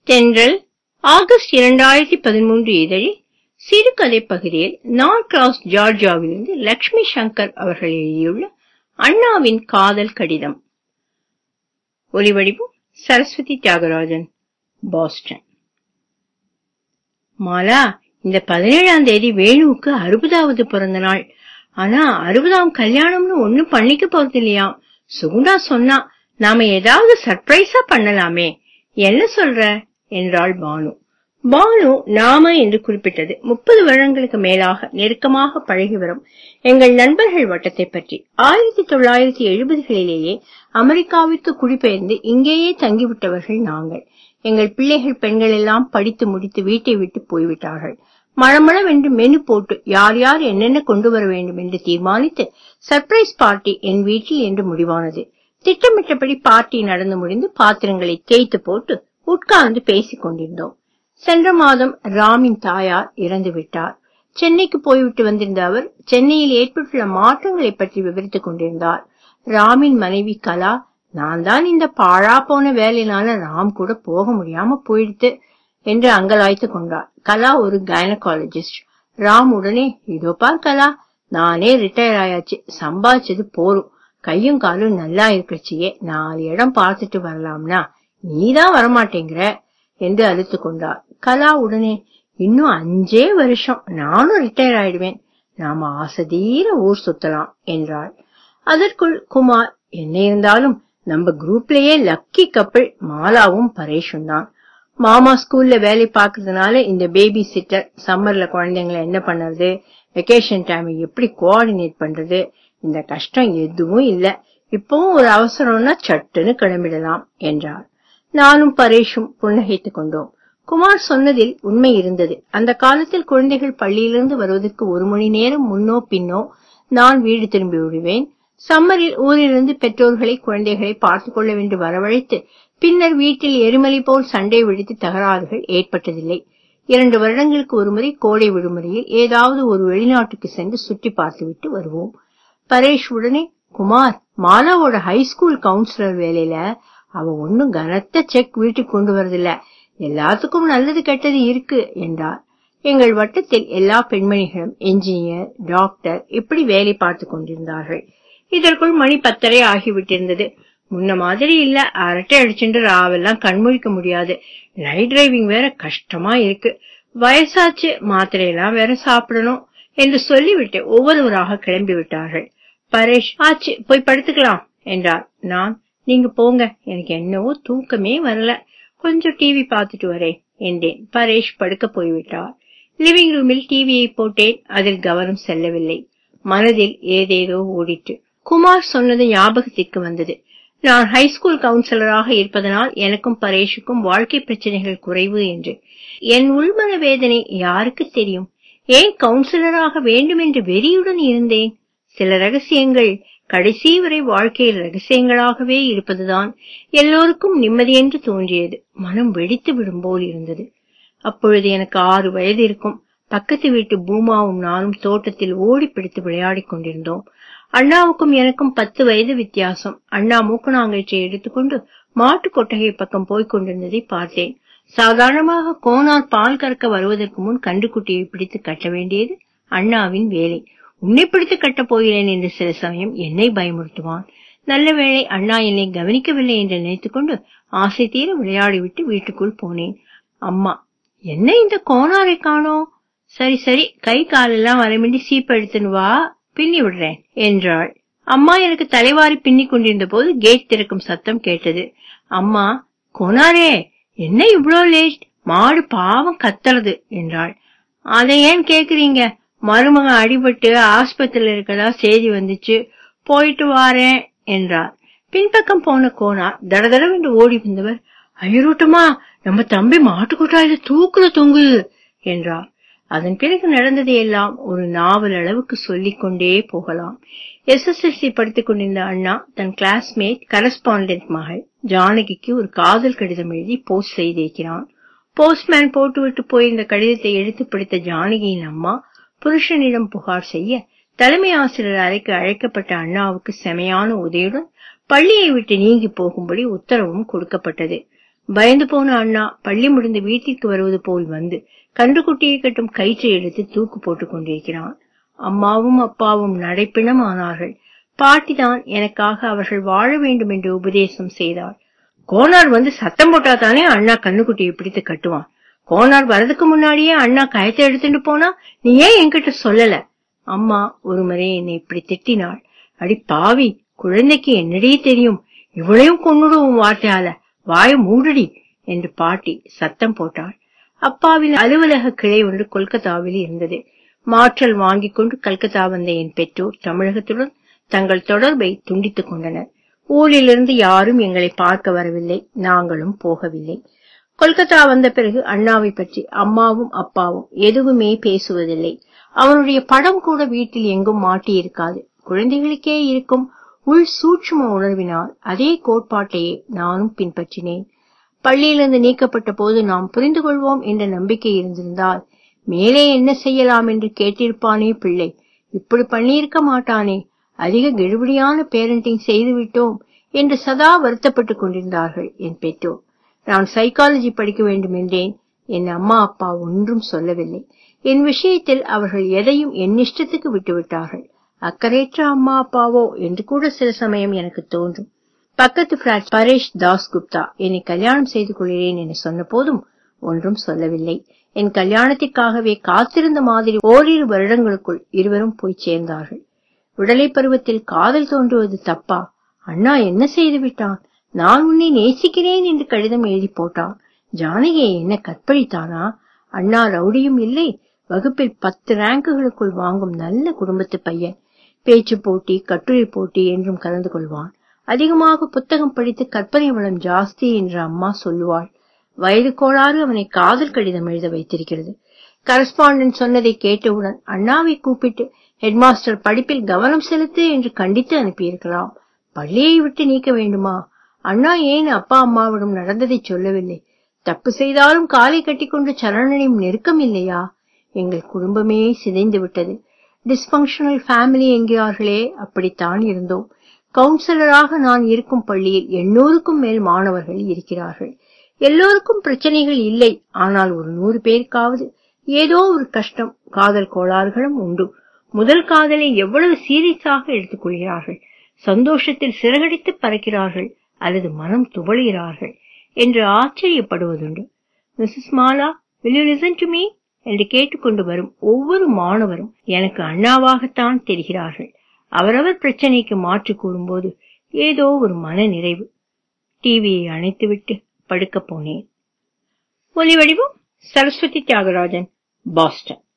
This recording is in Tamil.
தென்றல் ஆகஸ்ட் இரண்டாயிரத்தி பதிமூன்று இதழில் சிறுகதை பகுதியில் நார்த் கிராஸ் ஜார்ஜியாவிலிருந்து லக்ஷ்மி சங்கர் அவர்கள் எழுதியுள்ள அண்ணாவின் காதல் கடிதம் ஒலிவடிவம் சரஸ்வதி தியாகராஜன் பாஸ்டன் மாலா இந்த பதினேழாம் தேதி வேணுவுக்கு அறுபதாவது பிறந்த நாள் ஆனா அறுபதாம் கல்யாணம்னு ஒண்ணும் பண்ணிக்க போறது இல்லையாம் சுகுணா சொன்னா நாம ஏதாவது சர்ப்ரைஸா பண்ணலாமே என்ன சொல்ற என்றாள் பானு பானு நாம என்று குறிப்பிட்டது முப்பது வருடங்களுக்கு மேலாக நெருக்கமாக பழகி வரும் எங்கள் நண்பர்கள் வட்டத்தை பற்றி ஆயிரத்தி தொள்ளாயிரத்தி எழுபதுகளிலேயே அமெரிக்காவிற்கு குடிபெயர்ந்து இங்கேயே தங்கிவிட்டவர்கள் நாங்கள் எங்கள் பிள்ளைகள் பெண்கள் எல்லாம் படித்து முடித்து வீட்டை விட்டு போய்விட்டார்கள் மழமளவென்று மெனு போட்டு யார் யார் என்னென்ன கொண்டு வர வேண்டும் என்று தீர்மானித்து சர்ப்ரைஸ் பார்ட்டி என் வீட்டில் என்று முடிவானது திட்டமிட்டபடி பார்ட்டி நடந்து முடிந்து பாத்திரங்களை தேய்த்து போட்டு உட்கார்ந்து பேசிக் கொண்டிருந்தோம் சென்ற மாதம் ராமின் தாயார் இறந்து விட்டார் சென்னைக்கு போய்விட்டு வந்திருந்த அவர் சென்னையில் ஏற்பட்டுள்ள மாற்றங்களை பற்றி விவரித்துக் கொண்டிருந்தார் ராமின் மனைவி கலா நான் தான் இந்த பாழா போன வேலையினால ராம் கூட போக முடியாம போயிடுத்து என்று அங்கலாய்த்து கொண்டார் கலா ஒரு கைனகாலஜிஸ்ட் ராம் உடனே இதோ பார் கலா நானே ரிட்டையர் ஆயாச்சு சம்பாதிச்சது போரும் கையும் காலும் நல்லா இருக்கச்சியே நாலு இடம் பார்த்துட்டு வரலாம்னா நீதான் வரமாட்டேங்கிற என்று அழுத்து கொண்டார் கலா உடனே இன்னும் அஞ்சே வருஷம் நானும் ரிட்டையர் ஆயிடுவேன் நாம ஆசதீர ஊர் சுத்தலாம் என்றாள் அதற்குள் குமார் என்ன இருந்தாலும் நம்ம குரூப்லயே லக்கி கப்பிள் மாலாவும் பரேஷும் தான் மாமா ஸ்கூல்ல வேலை பாக்குறதுனால இந்த பேபி சிட்டர் சம்மர்ல குழந்தைங்களை என்ன பண்ணுறது வெக்கேஷன் டைம் எப்படி கோஆர்டினேட் பண்றது இந்த கஷ்டம் எதுவும் இல்ல இப்பவும் ஒரு அவசரம்னா சட்டுன்னு கிளம்பிடலாம் என்றார் நானும் பரேஷும் புன்னகைத்துக் கொண்டோம் குமார் சொன்னதில் உண்மை இருந்தது அந்த காலத்தில் குழந்தைகள் பள்ளியிலிருந்து வருவதற்கு ஒரு மணி நேரம் முன்னோ பின்னோ நான் வீடு திரும்பி விடுவேன் சம்மரில் ஊரிலிருந்து பெற்றோர்களை குழந்தைகளை பார்த்துக் கொள்ள வேண்டி வரவழைத்து பின்னர் வீட்டில் எரிமலை போல் சண்டை வெடித்து தகராறுகள் ஏற்பட்டதில்லை இரண்டு வருடங்களுக்கு ஒருமுறை கோடை விடுமுறையில் ஏதாவது ஒரு வெளிநாட்டுக்கு சென்று சுற்றி பார்த்துவிட்டு வருவோம் பரேஷ் உடனே குமார் மாலாவோட ஹைஸ்கூல் கவுன்சிலர் வேலையில அவ ஒன்னும் கனத்த செக் வீட்டுக்கு கொண்டு வரதில்ல எல்லாத்துக்கும் நல்லது கெட்டது இருக்கு என்றார் எங்கள் வட்டத்தில் எல்லா பெண்மணிகளும் என்ஜினியர் டாக்டர் இப்படி வேலை பார்த்து கொண்டிருந்தார்கள் இதற்குள் மணி பத்தரை ஆகிவிட்டிருந்தது முன்ன மாதிரி இல்ல அரட்டை அடிச்சுட்டு ராவெல்லாம் கண்முழிக்க முடியாது நைட் டிரைவிங் வேற கஷ்டமா இருக்கு வயசாச்சு மாத்திரையெல்லாம் வேற சாப்பிடணும் என்று சொல்லிவிட்டு ஒவ்வொருவராக கிளம்பி விட்டார்கள் பரேஷ் ஆச்சு போய் படுத்துக்கலாம் என்றார் நான் நீங்க போங்க எனக்கு என்னவோ தூக்கமே வரல கொஞ்சம் டிவி பார்த்துட்டு வரேன் என்றேன் பரேஷ் படுக்க போய்விட்டார் லிவிங் ரூமில் டிவியை போட்டேன் அதில் கவனம் செல்லவில்லை மனதில் ஏதேதோ ஓடிட்டு குமார் சொன்னது ஞாபகத்திற்கு வந்தது நான் ஹைஸ்கூல் கவுன்சிலராக இருப்பதனால் எனக்கும் பரேஷுக்கும் வாழ்க்கை பிரச்சனைகள் குறைவு என்று என் உள்மன வேதனை யாருக்கு தெரியும் ஏன் கவுன்சிலராக வேண்டும் என்று வெறியுடன் இருந்தேன் சில ரகசியங்கள் கடைசி வரை வாழ்க்கையில் ரகசியங்களாகவே இருப்பதுதான் எல்லோருக்கும் நிம்மதியென்று தோன்றியது மனம் வெடித்து விடும் போல் இருந்தது அப்பொழுது எனக்கு ஆறு வயது இருக்கும் பக்கத்து வீட்டு பூமாவும் நானும் தோட்டத்தில் ஓடி பிடித்து விளையாடிக் கொண்டிருந்தோம் அண்ணாவுக்கும் எனக்கும் பத்து வயது வித்தியாசம் அண்ணா மூக்கணாங்கயிற்றை எடுத்துக்கொண்டு மாட்டு கொட்டகை பக்கம் போய்க் கொண்டிருந்ததை பார்த்தேன் சாதாரணமாக கோனார் பால் கறக்க வருவதற்கு முன் கண்டுக்குட்டியை பிடித்து கட்ட வேண்டியது அண்ணாவின் வேலை உன்னை பிடித்து கட்டப் போகிறேன் என்று சில சமயம் என்னை பயமுறுத்துவான் நல்ல வேளை அண்ணா என்னை கவனிக்கவில்லை என்று நினைத்துக்கொண்டு ஆசை தீர விளையாடிவிட்டு வீட்டுக்குள் போனேன் அம்மா என்ன இந்த கோனாரை காணோம் சரி சரி கை காலெல்லாம் வரமின்றி சீப்பு எடுத்துன்னு வா பின்னி விடுறேன் என்றாள் அம்மா எனக்கு தலைவாரி பின்னி கொண்டிருந்த போது கேட் திறக்கும் சத்தம் கேட்டது அம்மா கோனாரே என்ன இவ்ளோ லேட் மாடு பாவம் கத்துறது என்றாள் அதை ஏன் கேக்குறீங்க மருமகன் அடிபட்டு ஆஸ்பத்திரியில இருக்கதா செய்தி வந்துச்சு போயிட்டு வாரேன் என்றார் பின்பக்கம் போன கோனார் தடதடவென்று ஓடி வந்தவர் ஐயரூட்டமா நம்ம தம்பி மாட்டுக்கொட்டாயில தூக்குல தொங்குது என்றார் அதன் பிறகு நடந்ததை எல்லாம் ஒரு நாவல் அளவுக்கு சொல்லிக் கொண்டே போகலாம் எஸ்எஸ்எல்சி படித்துக் கொண்டிருந்த அண்ணா தன் கிளாஸ்மேட் கரஸ்பாண்டன்ட் மகள் ஜானகிக்கு ஒரு காதல் கடிதம் எழுதி போஸ்ட் செய்திருக்கிறான் போஸ்ட்மேன் போட்டுவிட்டு போயிருந்த கடிதத்தை எடுத்து பிடித்த ஜானகியின் அம்மா புருஷனிடம் புகார் செய்ய தலைமை ஆசிரியர் அறைக்கு அழைக்கப்பட்ட அண்ணாவுக்கு செமையான உதவியுடன் பள்ளியை விட்டு நீங்கி போகும்படி உத்தரவும் கொடுக்கப்பட்டது பயந்து போன அண்ணா பள்ளி முடிந்து வீட்டிற்கு வருவது போல் வந்து கன்றுக்குட்டியை கட்டும் கயிற்றை எடுத்து தூக்கு போட்டுக் கொண்டிருக்கிறான் அம்மாவும் அப்பாவும் நடைப்பிணம் ஆனார்கள் பாட்டிதான் எனக்காக அவர்கள் வாழ வேண்டும் என்று உபதேசம் செய்தாள் கோனார் வந்து சத்தம் போட்டா தானே அண்ணா கண்ணுக்குட்டியை பிடித்து கட்டுவான் கோனார் வரதுக்கு முன்னாடியே அண்ணா கயத்தை எடுத்துட்டு போனா நீ ஏன் என்கிட்ட சொல்லல அம்மா ஒருமுறை என்னை இப்படி திட்டினாள் அடி பாவி குழந்தைக்கு என்னடி தெரியும் இவளையும் கொன்னுடுவோம் வார்த்தையால வாய மூடுடி என்று பாட்டி சத்தம் போட்டாள் அப்பாவின் அலுவலக கிளை ஒன்று கொல்கத்தாவில் இருந்தது மாற்றல் வாங்கிக் கொண்டு கல்கத்தா வந்த என் பெற்றோர் தமிழகத்துடன் தங்கள் தொடர்பை துண்டித்துக் கொண்டனர் ஊரிலிருந்து யாரும் எங்களை பார்க்க வரவில்லை நாங்களும் போகவில்லை கொல்கத்தா வந்த பிறகு அண்ணாவை பற்றி அம்மாவும் அப்பாவும் எதுவுமே பேசுவதில்லை அவனுடைய படம் கூட வீட்டில் எங்கும் மாட்டியிருக்காது குழந்தைகளுக்கே இருக்கும் உள் சூட்சும உணர்வினால் அதே கோட்பாட்டையே நானும் பின்பற்றினேன் பள்ளியிலிருந்து நீக்கப்பட்ட போது நாம் புரிந்து கொள்வோம் என்ற நம்பிக்கை இருந்திருந்தால் மேலே என்ன செய்யலாம் என்று கேட்டிருப்பானே பிள்ளை இப்படி பண்ணியிருக்க மாட்டானே அதிக கெடுபிடியான பேரண்டிங் செய்துவிட்டோம் என்று சதா வருத்தப்பட்டுக் கொண்டிருந்தார்கள் என் பெற்றோர் நான் சைக்காலஜி படிக்க வேண்டும் என்றேன் என் அம்மா அப்பா ஒன்றும் சொல்லவில்லை என் விஷயத்தில் அவர்கள் எதையும் என் இஷ்டத்துக்கு விட்டுவிட்டார்கள் அக்கறையற்ற அம்மா அப்பாவோ என்று கூட சில சமயம் எனக்கு தோன்றும் பக்கத்து பிளாட் பரேஷ் தாஸ் குப்தா என்னை கல்யாணம் செய்து கொள்கிறேன் என்று சொன்ன போதும் ஒன்றும் சொல்லவில்லை என் கல்யாணத்திற்காகவே காத்திருந்த மாதிரி ஓரிரு வருடங்களுக்குள் இருவரும் போய் சேர்ந்தார்கள் விடலை பருவத்தில் காதல் தோன்றுவது தப்பா அண்ணா என்ன செய்து விட்டான் நான் உன்னை நேசிக்கிறேன் என்று கடிதம் எழுதி போட்டான் ஜானகியை என்ன கற்பழித்தானா அண்ணா ரவுடியும் இல்லை வகுப்பில் பத்து ரேங்குகளுக்குள் வாங்கும் நல்ல குடும்பத்து பையன் பேச்சு போட்டி கட்டுரை போட்டி என்றும் கலந்து கொள்வான் அதிகமாக புத்தகம் படித்து கற்பனை வளம் ஜாஸ்தி என்று அம்மா சொல்லுவாள் வயது கோளாறு அவனை காதல் கடிதம் எழுத வைத்திருக்கிறது கரஸ்பாண்டன்ட் சொன்னதை கேட்டவுடன் அண்ணாவை கூப்பிட்டு ஹெட்மாஸ்டர் படிப்பில் கவனம் செலுத்து என்று கண்டித்து அனுப்பியிருக்கலாம் பள்ளியை விட்டு நீக்க வேண்டுமா அண்ணா ஏன் அப்பா அம்மாவிடம் நடந்ததை சொல்லவில்லை தப்பு செய்தாலும் காலை கட்டிக்கொண்டு சரணனின் நெருக்கம் இல்லையா எங்கள் குடும்பமே சிதைந்து விட்டது டிஸ்பங்ஷனல் ஃபேமிலி என்கிறார்களே அப்படித்தான் இருந்தோம் கவுன்சிலராக நான் இருக்கும் பள்ளியில் எண்ணூறுக்கும் மேல் மாணவர்கள் இருக்கிறார்கள் எல்லோருக்கும் பிரச்சனைகள் இல்லை ஆனால் ஒரு நூறு பேருக்காவது ஏதோ ஒரு கஷ்டம் காதல் கோளாறுகளும் உண்டு முதல் காதலை எவ்வளவு சீரியஸாக எடுத்துக் கொள்கிறார்கள் சந்தோஷத்தில் சிறகடித்து பறக்கிறார்கள் அல்லது மனம் துவளுகிறார்கள் என்று ஆச்சரியப்படுவதுண்டு Mrs Mala will you listen to me என்று கேட்டுக்கொண்டு வரும் ஒவ்வொரு மாணவரும் எனக்கு அண்ணாவாகத்தான் தெரிகிறார்கள் அவரவர் பிரச்சனைக்கு மாற்று கூறும்போது ஏதோ ஒரு மன நிறைவு டிவியை அணைத்துவிட்டு படுக்கப் போனேன் ஒலி வடிவம் சரஸ்வதி தியாகராஜன் பாஸ்டன்